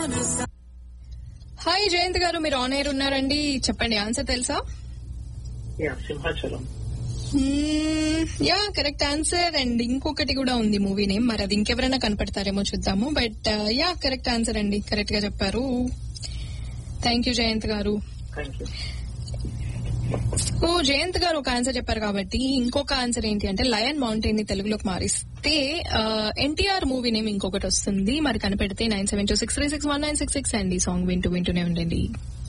hi Jayant గారు మీరు on air ఉన్నారండి చెప్పండి ఆన్సర్ తెలుసా yeah Simhachalam yeah correct answer and ఇంకొకటి కూడా ఉంది మూవీ నేమ్ మరి అది ఇంకెవరైనా కనపడతారేమో చూద్దాము బట్ యా కరెక్ట్ ఆన్సర్ అండి కరెక్ట్ గా చెప్పారు థ్యాంక్ యూ జయంత్ గారు థ్యాంక్ యూ సో జయంత్ గారు ఒక ఆన్సర్ చెప్పారు కాబట్టి ఇంకొక ఆన్సర్ ఏంటి అంటే లయన్ మౌంటైన్ ని తెలుగులోకి మారిస్తే ఎన్టీఆర్ మూవీ నేమ్ ఇంకొకటి వస్తుంది మరి కనిపెడితే nine seven two six three six one nine six six అండి సాంగ్ వింటూ వింటూనే ఉండండి